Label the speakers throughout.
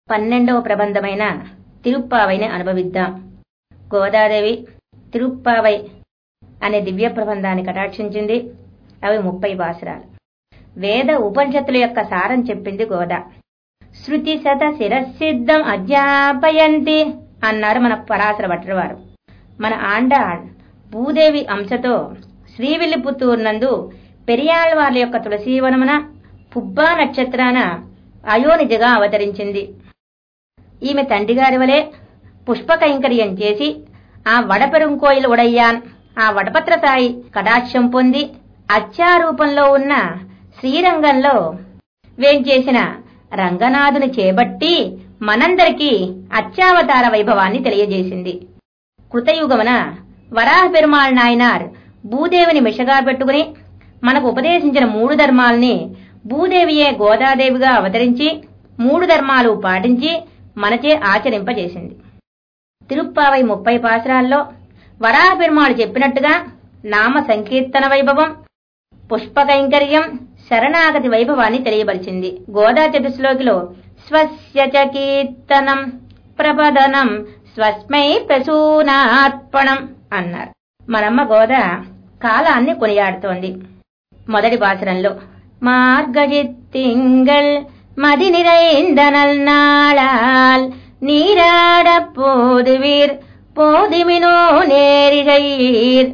Speaker 1: పన్నెండవ ప్రబంధమైన తిరుప్పావైని అనుభవిద్దాం గోదాదేవి తిరుప్పావై అనే దివ్య ప్రబంధాన్ని కటాక్షించింది అవి ముప్పై పాసురాలు వేద ఉపనిషత్తుల యొక్క సారం చెప్పింది గోదా శృతి శత శిరసిద్ధం అధ్యాపయంతి అన్నారు మన పరాశర భట్టర్ వారు మన ఆండాళ్ భూదేవి అంశతో శ్రీవిల్లిపుత్తూరు నందు పెరియాళ్వార్ల యొక్క తులసీవనమున పుబ్బా నక్షత్రాన అయోనిజగా అవతరించింది ఈమె తండ్రిగారి వలె పుష్పకైంకర్యం చేసి ఆ వడపెరుంకోయిలు ఉడయ్యాన్ ఆ వడపత్ర సాయి కటాక్షం పొంది అత్యారూపంలో ఉన్న శ్రీరంగంలో వేంచేసిన రంగనాథుని చేపట్టి మనందరికీ అత్యావతార వైభవాన్ని తెలియజేసింది కృతయుగమున వరాహ పెరుమాళ్ నాయనార్ భూదేవిని మిషగా పెట్టుకుని మనకు ఉపదేశించిన మూడు ధర్మాల్ని భూదేవియే గోదాదేవిగా అవతరించి మూడు ధర్మాలు పాటించి మనచే ఆచరింపజేసింది తిరుప్పావై ముప్పై పాసరాల్లో వరాహ పెరుమాళ్ చెప్పినట్టుగా నామ సంకీర్తన వైభవం పుష్పకైంకర్యం శరణాగతి వైభవాన్ని తెలియబరిచింది గోదా చతుశ్లోకిలో స్వస్య చ కీర్తనం ప్రపదనం స్వస్మై ప్రసూనార్పణం అన్నారు మనమ్మ గోద కాలాన్ని కొనియాడుతోంది మొదటి పాసరంలో మార్గజిత్తింగల్ மதி நிறைந்தனல் நாளால் நீராட போதுவீர் போதுமினோ நேரிழையீர்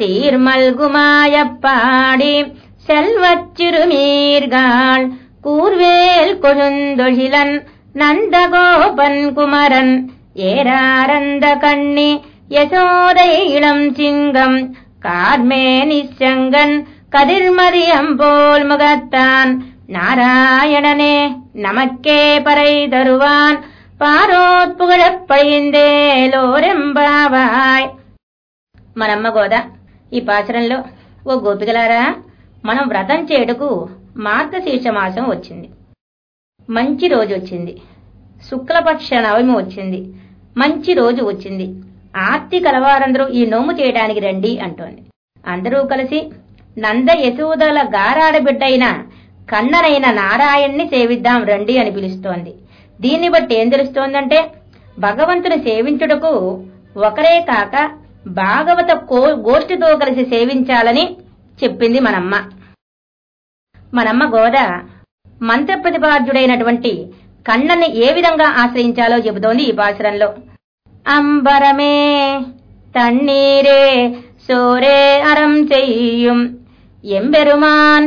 Speaker 1: சீர்மல்குமாயப்பாடி செல்வச் சிறுமீர்காள் கூர்வேல் கொழுந்தொழிலன் நந்தகோபன் குமரன் ஏராரந்த கண்ணி யசோதை இளம் சிங்கம் கார்மே நிச்சங்கன் கதிர்மதியம் போல் முகத்தான் நாராயணனே நமக்கே பறை தருவான் పారోత్ పుగడప్పయిందేలోరెంబావాయ్ మనమ్మ గోద ఈ పాచరంలో ఓ గోపికలారా మనం వ్రతం చేయుటకు మార్గశీర్ష మాసం వచ్చింది మంచి రోజు వచ్చింది శుక్లపక్ష నవమి వచ్చింది మంచి రోజు వచ్చింది ఆర్తి కలవారందరూ ఈ నోము చేయడానికి రండి అంటోంది అందరూ కలిసి నంద యశోదల గారాడబిడ్డైన కన్ననైన నారాయణ్ణి సేవిద్దాం రండి అని పిలుస్తోంది దీన్ని బట్టి ఏం తెలుస్తోందంటే భగవంతుని సేవించుటకు ఒకరే కాక భాగవత కో- గోష్ఠితో కలిసి సేవించాలని చెప్పింది మనమ్మ మనమ్మ గోద మంత్ర ప్రతిపాద్యుడైనటువంటి కన్నని ఏ విధంగా ఆశ్రయించాలో చెబుతోంది ఈ పాసురంలో అంబరమే తన్నీరే సోరే అరం చెయ్యం எம்பெருமான்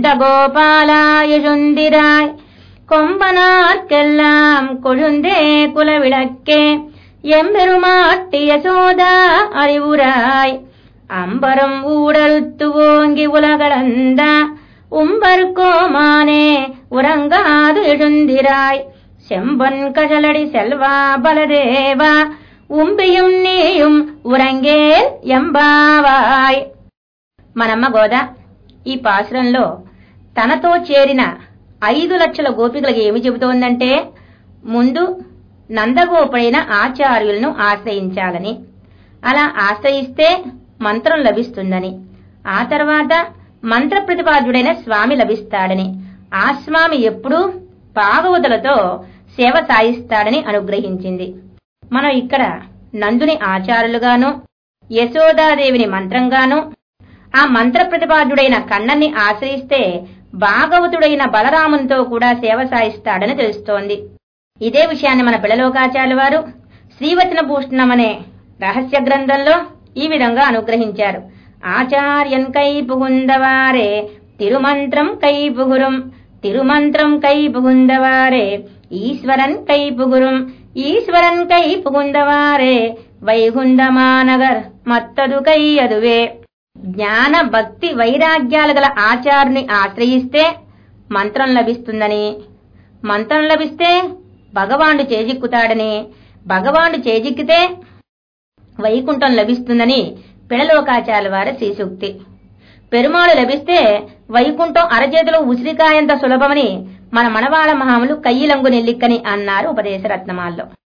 Speaker 1: நந்தகோபாலாயுந்திராய் கொம்பனார்க்கெல்லாம் கொழுந்தே குலவிளக்கே எம்பெருமாட்டி யசோதா அறிவுராய் அம்பரம் ஊடறுத்து ஓங்கி உலகளந்த உம்பர்கோமானே உறங்காது எழுந்திராய் செம்பன் கழலடி செல்வா பலதேவா உம்பியும் நீயும் உறங்கேல் ఎంబావాయ్ మనమ్మ గోద ఈ పాసురంలో తనతో చేరిన ఐదు లక్షల గోపికలకు ఏమి చెబుతోందంటే ముందు నందగోపుడైన ఆచార్యులను ఆశ్రయించాలని అలా ఆశ్రయిస్తే మంత్రం లభిస్తుందని ఆ తర్వాత మంత్ర ప్రతిపాద్యుడైన స్వామి లభిస్తాడని ఆ స్వామి ఎప్పుడూ భాగవతులతో సేవ సాయిస్తాడని అనుగ్రహించింది మనం ఇక్కడ నందుని ఆచారులుగాను యశోదాదేవిని మంత్రంగాను ఆ మంత్ర ప్రతిపాద్యుడైన కన్నన్ని ఆశ్రయిస్తే భాగవతుడైన బలరామునితో కూడా సేవ సాయిస్తాడని తెలుస్తోంది ఇదే విషయాన్ని మన పిల్లలోకాచార్యుల వారు శ్రీవచన భూషణం అనే రహస్య గ్రంథంలో ఈ విధంగా అనుగ్రహించారు ఆచార్యన్ కై పుగుందవారే తిరుమంత్రం కై పుగురం తిరుమంత్రం కై పుగుందవారే ఈశ్వరన్ కై పుగురం ఈశ్వరన్ కై పుగుందవారే వైగుందమానగర్ మత్తదు కై అదువే జ్ఞాన భక్తి వైరాగ్యాలు గల ఆచారుని ఆశ్రయిస్తే మంత్రం లభిస్తుందని మంత్రం లభిస్తే భగవానుడు చేజిక్కుతాడని భగవానుడు చేజిక్కితే వైకుంఠం లభిస్తుందని పిడలోకాచార్యుల వారి శ్రీసూక్తి పెరుమాళు లభిస్తే వైకుంఠం అరచేతిలో ఉసిరికాయంత సులభమని మన మనవాళ మహాములు కయ్యిలంగు నెల్లిక్కని అన్నారు ఉపదేశ రత్నమాల్లో